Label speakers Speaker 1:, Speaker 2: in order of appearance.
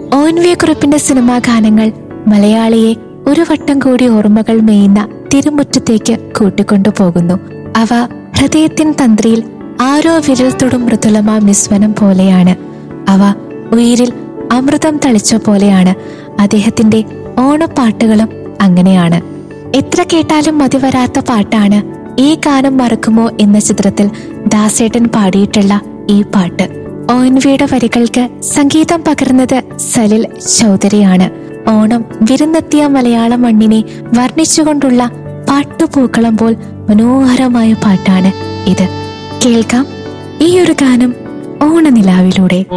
Speaker 1: O N V കുറിപ്പിന്റെ സിനിമാ ഗാനങ്ങൾ മലയാളിയെ ഒരു വട്ടം കൂടി ഓർമ്മകൾ മേയുന്ന തിരുമുറ്റത്തേക്ക് കൂട്ടിക്കൊണ്ടുപോകുന്നു അവ ഹൃദയത്തിൻ തന്ത്രിയിൽ ആരോ വിരൽ തൊടും മൃദുലമാ നിസ്വനം പോലെയാണ് അവ ഉയിരിൽ അമൃതം തളിച്ച പോലെയാണ് അദ്ദേഹത്തിന്റെ ഓണപ്പാട്ടുകളും അങ്ങനെയാണ് എത്ര കേട്ടാലും മതിവരാത്ത പാട്ടാണ് ഈ ഗാനം മറക്കുമോ എന്ന ചിത്രത്തിൽ ദാസേട്ടൻ പാടിയിട്ടുള്ള ഈ പാട്ട് ഒ എൻ വിയുടെ വരികൾക്ക് സംഗീതം പകർന്നത് സലിൽ ചൗധരിയാണ് ഓണം വിരുന്നെത്തിയ മലയാള മണ്ണിനെ വർണ്ണിച്ചുകൊണ്ടുള്ള പാട്ടുപൂക്കളം പോൽ മനോഹരമായ പാട്ടാണ് ഇത് കേൾക്കാം ഈ ഒരു ഗാനം ഓണനിലാവിലൂടെ